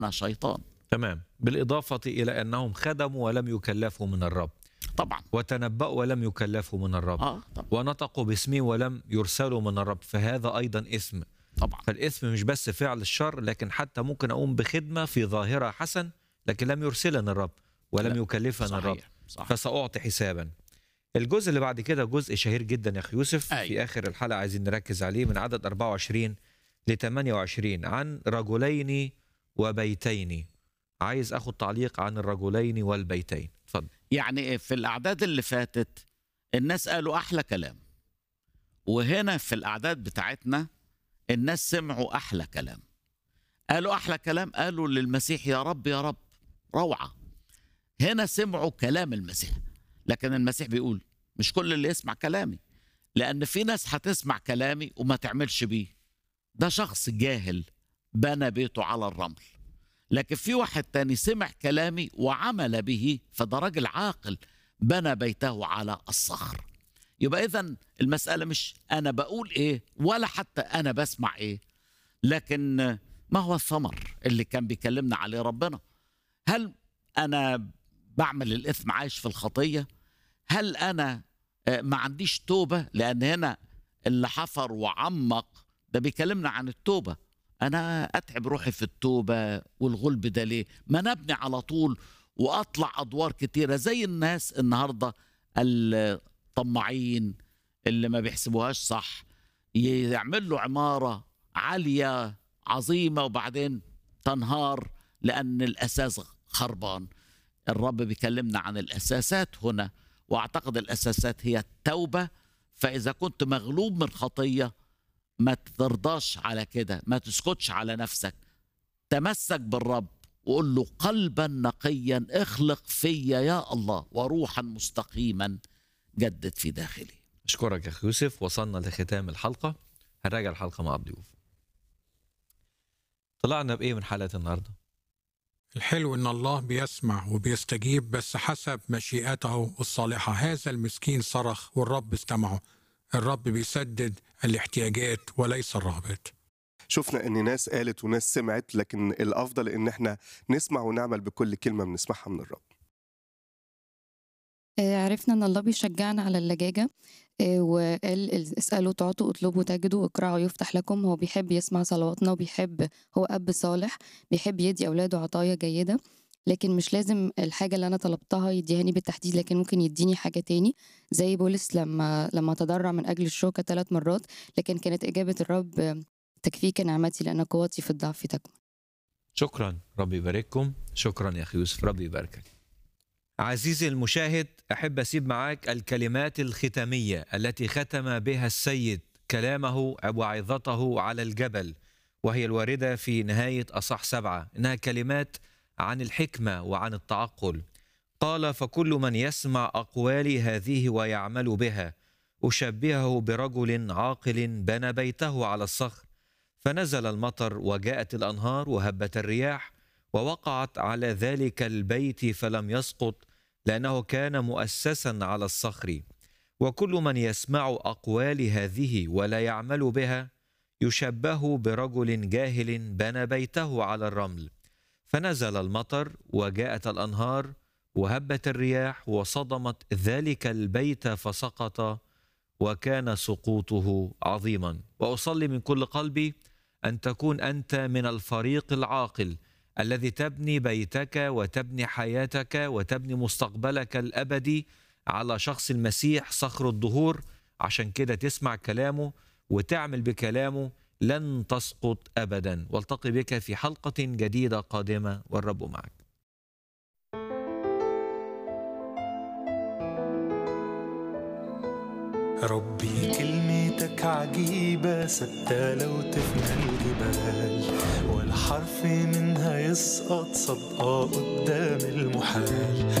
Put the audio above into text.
شيطان تمام بالإضافة إلى أنهم خدموا ولم يكلفوا من الرب طبعا وتنبأوا ولم يكلفوا من الرب اه طبعا ونطقوا باسمه ولم يرسلوا من الرب فهذا أيضا إثم طبعا فالإثم مش بس فعل الشر لكن حتى ممكن أقوم بخدمة في ظاهرة حسن لكن لم يرسلني الرب ولم لا، يكلفني الرب صحيح صح فسأعطي حسابا الجزء اللي بعد كده جزء شهير جدا يا أخي يوسف أيوة. في آخر الحلقة عايزين نركز عليه من عدد 24 ل 28 عن رجلين وبيتين عايز أخد تعليق عن الرجلين والبيتين اتفضل يعني في الأعداد اللي فاتت الناس قالوا أحلى كلام وهنا في الأعداد بتاعتنا الناس سمعوا أحلى كلام قالوا أحلى كلام قالوا للمسيح يا رب يا رب روعة هنا سمعوا كلام المسيح لكن المسيح بيقول مش كل اللي يسمع كلامي لأن في ناس هتسمع كلامي وما تعملش بيه ده شخص جاهل بنى بيته على الرمل لكن في واحد تاني سمع كلامي وعمل به فده راجل عاقل بنى بيته على الصخر يبقى اذا المسألة مش أنا بقول إيه ولا حتى أنا بسمع إيه لكن ما هو الثمر اللي كان بيكلمنا عليه ربنا هل أنا بعمل الإثم عايش في الخطية هل أنا آه، ما عنديش توبة لأن هنا اللي حفر وعمق ده بيكلمنا عن التوبة أنا أتعب روحي في التوبة والغلب ده ليه ما نبني على طول وأطلع أدوار كتيرة زي الناس النهاردة الطماعين اللي ما بيحسبوهاش صح يعمل له عمارة عالية عظيمة وبعدين تنهار لأن الأساس خربان الرب بيكلمنا عن الأساسات هنا وأعتقد الأساسات هي التوبة فإذا كنت مغلوب من خطية ما ترضاش على كده ما تسكتش على نفسك تمسك بالرب وقول له قلبا نقيا اخلق فيا يا الله وروحا مستقيما جدد في داخلي أشكرك يا أخي يوسف وصلنا لختام الحلقة هنراجع الحلقة مع الضيوف طلعنا بإيه من حلقة النهاردة الحلو ان الله بيسمع وبيستجيب بس حسب مشيئته الصالحه هذا المسكين صرخ والرب استمعه الرب بيسدد الاحتياجات وليس الرغبات شفنا ان ناس قالت وناس سمعت لكن الافضل ان احنا نسمع ونعمل بكل كلمه بنسمعها من الرب آه، عرفنا ان الله بيشجعنا على اللجاجة آه، وقال ال- اسألوا تعطوا اطلبوا تجدوا اقرعوا يفتح لكم هو بيحب يسمع صلواتنا وبيحب هو أب صالح بيحب يدي أولاده عطايا جيدة لكن مش لازم الحاجة اللي أنا طلبتها يديهاني بالتحديد لكن ممكن يديني حاجة تاني زي بولس لما لما تضرع من أجل الشوكة ثلاث مرات لكن كانت إجابة الرب آه، تكفيك نعمتي لأن قوتي في الضعف تكمن شكرا ربي يبارككم شكرا يا أخي يوسف ربي يباركك عزيزي المشاهد أحب أسيب معاك الكلمات الختامية التي ختم بها السيد كلامه وعظته على الجبل وهي الواردة في نهاية أصح سبعة إنها كلمات عن الحكمة وعن التعقل قال فكل من يسمع أقوالي هذه ويعمل بها أشبهه برجل عاقل بنى بيته على الصخر فنزل المطر وجاءت الأنهار وهبت الرياح ووقعت على ذلك البيت فلم يسقط لأنه كان مؤسسا على الصخر وكل من يسمع أقوال هذه ولا يعمل بها يشبه برجل جاهل بنى بيته على الرمل فنزل المطر وجاءت الأنهار وهبت الرياح وصدمت ذلك البيت فسقط وكان سقوطه عظيما وأصلي من كل قلبي أن تكون أنت من الفريق العاقل الذي تبني بيتك وتبني حياتك وتبني مستقبلك الابدي على شخص المسيح صخر الدهور عشان كده تسمع كلامه وتعمل بكلامه لن تسقط ابدا والتقي بك في حلقه جديده قادمه والرب معك ربي كلمتك عجيبة ثابتة لو تفنى الجبال ولا حرف منها يسقط صدقة قدام المحال